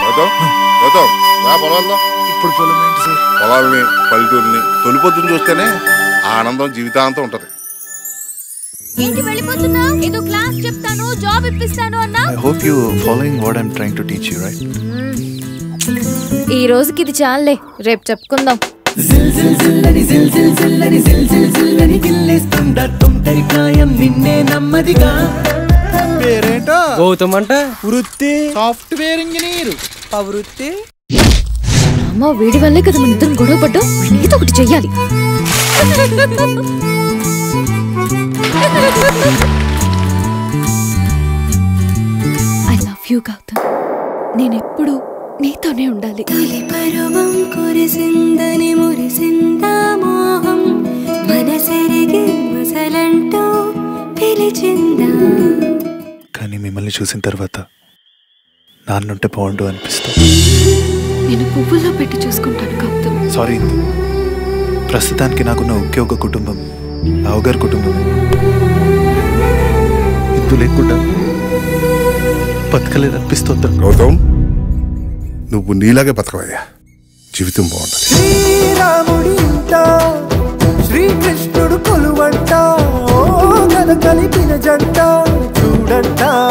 గౌతమ్ గౌతమ్ రా పొలాల్లో ఇప్పుడు పొలం ఏంటి సార్ పొలాల్ని పల్లెటూరిని తొలిపొద్దుని చూస్తేనే ఆ ఆనందం జీవితాంతం ఉంటది ఏంటి వెళ్ళిపోతున్నా ఏదో క్లాస్ చెప్తాను జాబ్ ఇప్పిస్తాను అన్నా I hope you following what I'm trying to teach you right ఈ రోజుకి ఇది చాలే రేపు చెప్పుకుందాం జిల్ జిల్ జిల్లని జిల్ జిల్ జిల్లని జిల్ జిల్ జిల్లని గిల్లేస్తుందా తొంటరి ప్రాయం నిన్నే నమ్మదిగా పేరేంటో గౌతమ్ అంటే వృత్తి సాఫ్ట్వేర్ ఇంజనీర్ వృత్తి అమ్మ వీడి వల్లే కదా మన ఇద్దరం గొడవ పడ్డాం నీతో ఒకటి చెయ్యాలి ఐ లవ్ యూ గౌతమ్ నేనెప్పుడు నీతోనే ఉండాలి తొలి పరువం కురిసిందని మురిసిందా మోహం మనసెరిగి మసలంటూ పిలిచిందా కానీ మిమ్మల్ని చూసిన తర్వాత నాన్నుంటే బాగుండు అనిపిస్తుంది నేను పువ్వుల్లో పెట్టి చూసుకుంటాను గౌతమ్ సారీ ఇందు ప్రస్తుతానికి నాకున్న ఒకే ఒక కుటుంబం రావుగారి కుటుంబం ఇందు లేకుండా బతకలేదు అనిపిస్తుందా గౌతమ్ నువ్వు నీలాగే బతకవయ్యా జీవితం బాగుంటది శ్రీరాముడి ఇంట శ్రీకృష్ణుడు కొలువంట ఓ కథ కలిపిన జంట చూడంట